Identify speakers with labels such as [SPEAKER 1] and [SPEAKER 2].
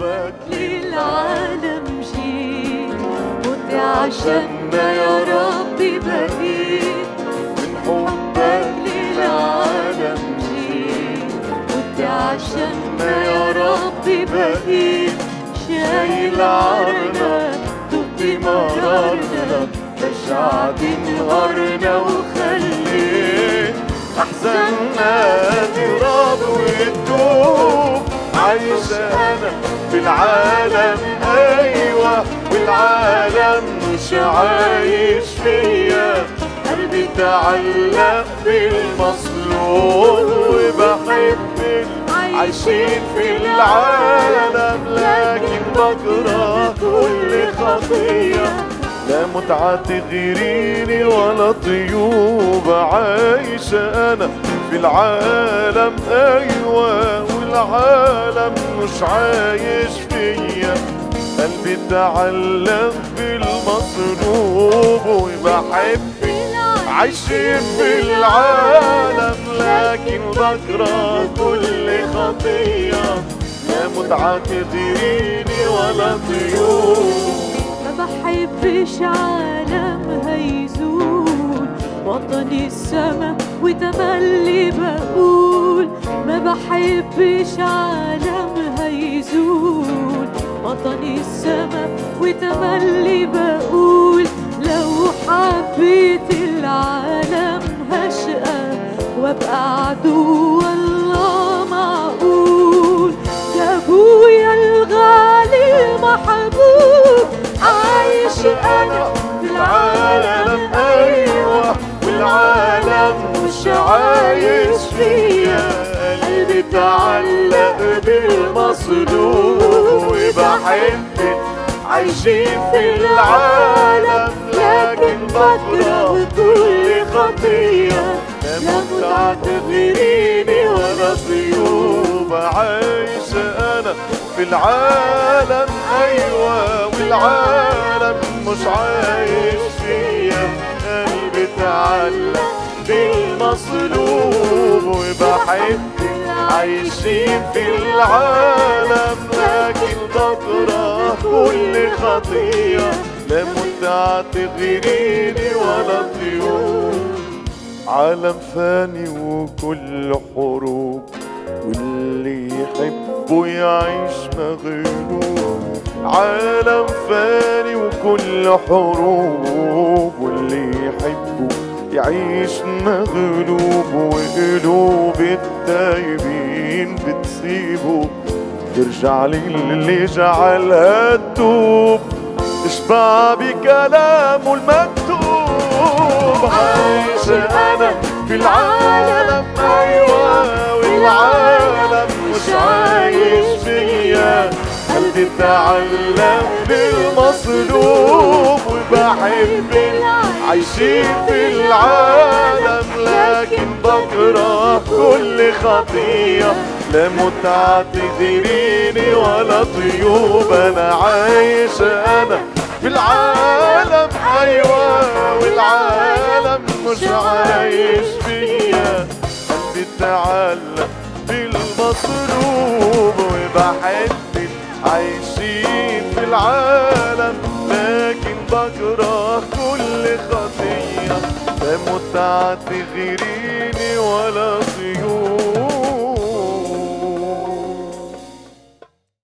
[SPEAKER 1] حبك للعالم جيت مت عشاننا يا ربي بقيت من حبك للعالم جيت مت عشاننا يا ربي بقيت شايل عارنا ضد مرارنا رجعت نهارنا وخليت أحزاننا تراب وتدوب عايش أنا في العالم أيوة والعالم مش عايش فيا قلبي تعلق بالمصلوب وبحب عايشين في العالم لكن بكره كل خطيه لا متعة تغيريني ولا طيوب عايش أنا في العالم أيوة والعالم مش عايش فيا قلبي تعلق بالمصروب وبحب عايشين في العالم لكن بكره كل خطية لا متعة تغيريني ولا طيوب
[SPEAKER 2] ما بحبش عالم هيزول وطني السما وتملي بقول ما بحبش عالم هيزول وطني السما وتملي بقول لو حبيت العالم هشقى وابقى عدو الله معقول يا ابويا الغالي المحبوب عايش انا في العالم
[SPEAKER 1] ايوه والعالم مش عايش فيا قلبي تعلق بالمصلوب وبحب عايشين في العالم لكن بكره كل خطيه لا متعة تغيريني ولا طيوب عايش انا في العالم ايوه والعالم مش عايش فيا قلبي تعلق بالمصلوب وبحب عايشين في العالم لكن بكره كل خطيه لا متعة تغيريني ولا طيوب عالم فاني وكل حروب واللي يحبه يعيش مغلوب عالم فاني وكل حروب واللي يحبه يعيش مغلوب وقلوب التايبين بتسيبه ترجع للي جعلها تتوب اشبع بكلامه المكتوب عايش انا في العالم ايوه والعالم مش عايش فيا قلبي تعلق بالمصلوب وبحب عايشين في العالم لكن بكره كل خطيه لا متعة تديريني ولا طيوب انا عايش انا في العالم ايوه والعالم مش عايش فيا قلبي تعلق بالمصروب وبحب عايشين في العالم لكن بكره كل خطيه لا متعة تغيريني ولا